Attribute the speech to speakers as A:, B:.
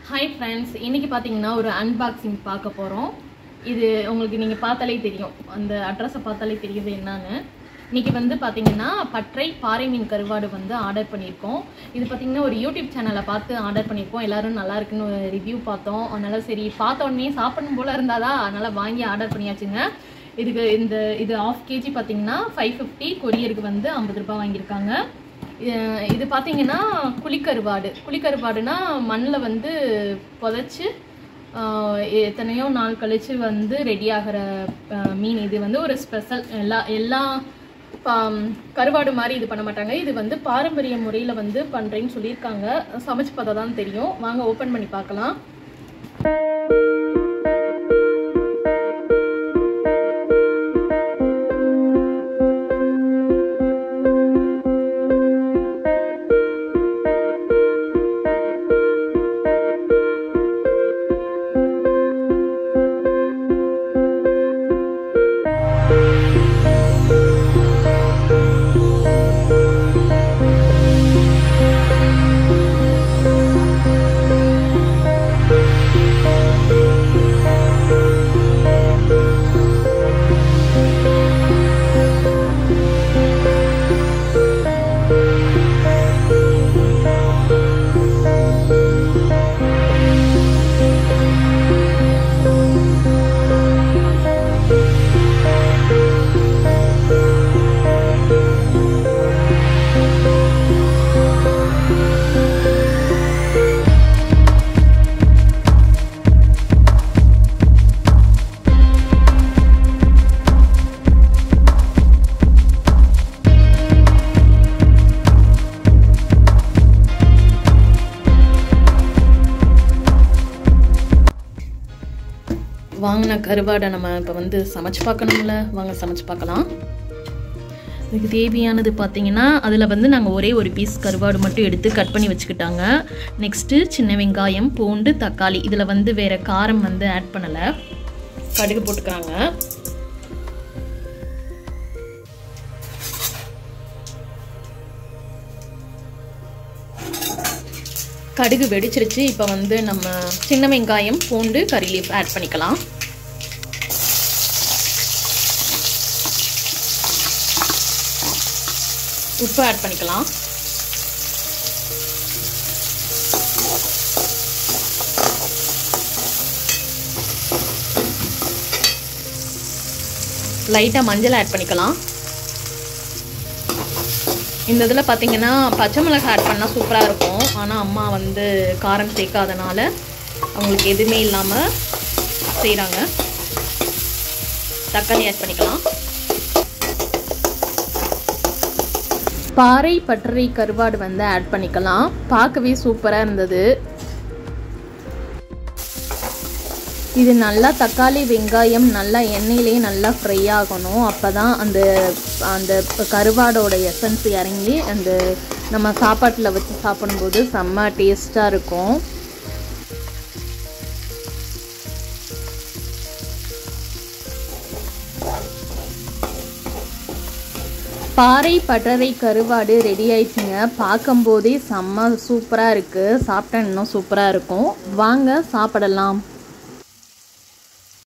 A: hi friends இன்னைக்கு பார்த்தீங்கன்னா ஒரு அன்பாக்சிங் பார்க்க போகிறோம் இது உங்களுக்கு நீங்கள் பார்த்தாலே தெரியும் அந்த அட்ரஸை பார்த்தாலே தெரியுது என்னன்னு இன்னைக்கு வந்து பார்த்தீங்கன்னா பற்றை பாறை மீன் கருவாடு வந்து ஆர்டர் பண்ணியிருக்கோம் இது பார்த்தீங்கன்னா ஒரு யூடியூப் சேனலை பார்த்து ஆர்டர் பண்ணியிருக்கோம் எல்லாரும் நல்லா இருக்குன்னு ரிவ்யூ பார்த்தோம் அதனால சரி பார்த்த உடனே சாப்பிடணும் போல இருந்தாதா அதனால வாங்கி ஆர்டர் பண்ணியாச்சுங்க இதுக்கு இந்த இது ஆஃப் கேஜி பார்த்தீங்கன்னா ஃபைவ் ஃபிஃப்டி கொரியருக்கு வந்து ஐம்பது ரூபாய் வாங்கியிருக்காங்க அஹ் இது பார்த்தீங்கன்னா குழிக்கருவாடு குழிக்கருவாடுனா மண்ணில் வந்து புதைச்சி ஆஹ் எத்தனையோ நாள் கழிச்சு வந்து ரெடி ஆகிற ஆஹ் மீன் இது வந்து ஒரு ஸ்பெஷல் எல்லா எல்லா பா- கருவாடு மாதிரி இது பண்ண மாட்டாங்க இது வந்து பாரம்பரிய முறையில் வந்து பண்ணுறேன்னு சொல்லியிருக்காங்க சமைச்சு பார்த்தா தான் தெரியும் வாங்க ஓப்பன் பண்ணி பார்க்கலாம் வாங்கின கருவாடை நம்ம இப்போ வந்து சமைச்சு பார்க்கணும்ல வாங்க சமைச்சு பார்க்கலாம் இதுக்கு தேவையானது பார்த்தீங்கன்னா அதில் வந்து நாங்கள் ஒரே ஒரு பீஸ் கருவாடு மட்டும் எடுத்து கட் பண்ணி வச்சுக்கிட்டாங்க நெக்ஸ்ட்டு சின்ன வெங்காயம் பூண்டு தக்காளி இதில் வந்து வேறு காரம் வந்து ஆட் பண்ணலை கடுகு போட்டுக்கிறாங்க கடுகு வெடிச்சிருச்சு இப்போ வந்து நம்ம சின்ன வெங்காயம் பூண்டு கறி லீஃப் ஆட் பண்ணிக்கலாம் உப்பு ஆட் பண்ணிக்கலாம் லைட்டாக மஞ்சள் ஆட் பண்ணிக்கலாம் இந்த இதில் பார்த்தீங்கன்னா பச்சை மிளகாய் ஆட் பண்ணால் சூப்பராக இருக்கும் ஆனால் அம்மா வந்து காரம் சேர்க்காதனால அவங்களுக்கு எதுவுமே இல்லாமல் செய்கிறாங்க தக்காளி ஆட் பண்ணிக்கலாம் பாறை பட்டறை கருவாடு வந்து ஆட் பண்ணிக்கலாம் பார்க்கவே சூப்பராக இருந்தது இது நல்லா தக்காளி வெங்காயம் நல்லா எண்ணெயிலேயே நல்லா ஃப்ரை ஆகணும் அப்போ தான் அந்த அந்த கருவாடோட எசன்ஸ் இறங்கி அந்த நம்ம சாப்பாட்டில் வச்சு சாப்பிடும்போது செம்ம டேஸ்ட்டாக இருக்கும் பாறை பட்டறை கருவாடு ரெடி ஆயிடுச்சுங்க பார்க்கும்போதே செம்ம சூப்பராக இருக்குது சாப்பிட்டா இன்னும் சூப்பராக இருக்கும் வாங்க சாப்பிடலாம்